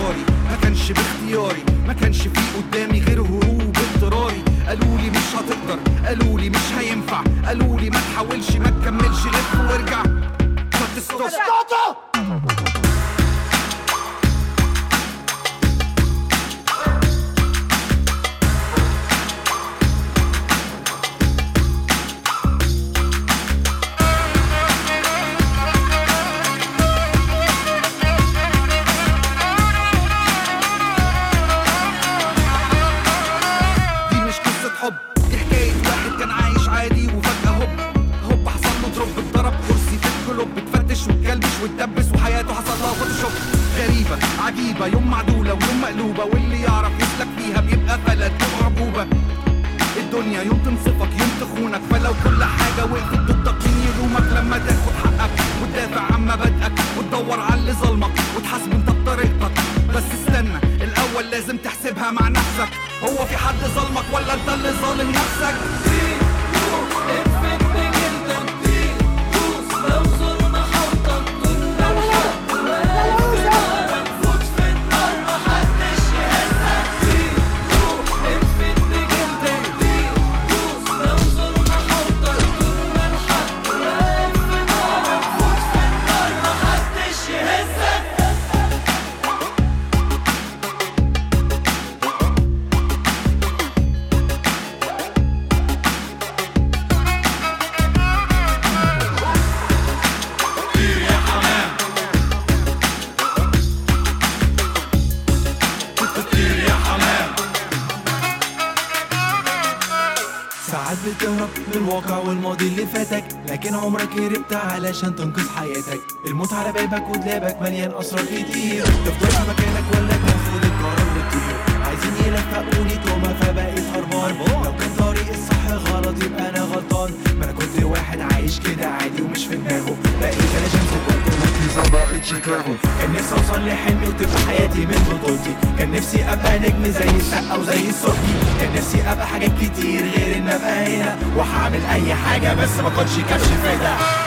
قراري ما كانش باختياري ما كانش في قدامي غير هروب اضطراري قالوا لي مش هتقدر قالوا لي مش هينفع قالوا لي ما تحاولش ما تكملش لف وارجع خدت ستوب دي مش قصة حب دي حكاية واحد كان عايش عادي وفجأة هوب هوب حصل له دروب اتضرب كرسي في الكلوب اتفتش واتكلبش واتدبس وحياته حصل لها فوتوشوب غريبة عجيبة يوم معدولة ويوم مقلوبة واللي يعرف يسلك فيها بيبقى فلت وعجوبة الدنيا يوم تنصفك يوم تخونك فلو كل حاجة وقفت ضدك مين يلومك لما تاخد حقك وتدافع عن مبادئك وتدور على اللي ظلمك وتحاسب انت بطريقتك بس استنى الأول لازم تحسبها مع نفسك هو في حد ظلمك ولا انت اللي ظالم نفسك ساعات بتهرب من الواقع والماضي اللي فاتك لكن عمرك هربت علشان تنقذ حياتك الموت على بابك ودلابك مليان اسرار كتير تفضل في مكانك ولا تاخد القرار وتطير عايزين يلفقوني توما فبقيت هربان لو كان طريق الصح غلط يبقى انا غلطان ما انا كنت واحد عايش كده عادي ومش في دماغه بقيت انا شمس كنت مركزة بقيت شيكاغو كان نفسي اوصل لحلمي وتبقى حياتي من بطولتي كان نفسي ابقى نجم زي السقا وزي السوركي كان نفسي ابقى حاجات كتير غير ان ابقى هنا وهعمل اي حاجه بس ما كنتش كبش فدا